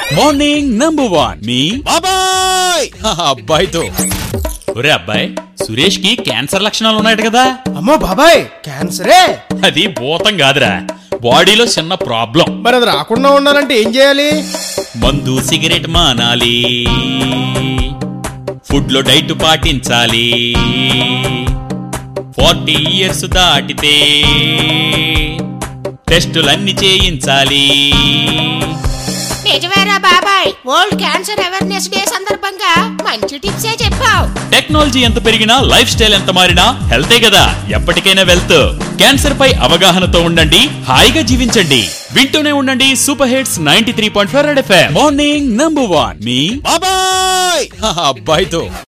morning number one మీ బాబాయ్ అబ్బాయితో ఒరే అబ్బాయి సురేష్ కి క్యాన్సర్ లక్షణాలు ఉన్నాయట కదా అమ్మో బాబాయ్ క్యాన్సరే అది భూతం కాదురా బాడీలో చిన్న ప్రాబ్లం మరి అది రాకుండా ఉండాలంటే ఏం చేయాలి మందు సిగరెట్ మానాలి ఫుడ్ లో డైట్ పాటించాలి ఫార్టీ ఇయర్స్ దాటితే టెస్టులన్నీ చేయించాలి నిజమేరా బాబాయ్ వరల్డ్ క్యాన్సర్ అవేర్నెస్ డే సందర్భంగా మంచి టిప్సే చెప్పావు టెక్నాలజీ ఎంత పెరిగినా లైఫ్ స్టైల్ ఎంత మారినా హెల్తే కదా ఎప్పటికైనా వెల్త్ క్యాన్సర్ పై అవగాహనతో ఉండండి హాయిగా జీవించండి వింటూనే ఉండండి super hits ninety three point five morning number one మీ బాబాయ్ అబ్బాయితో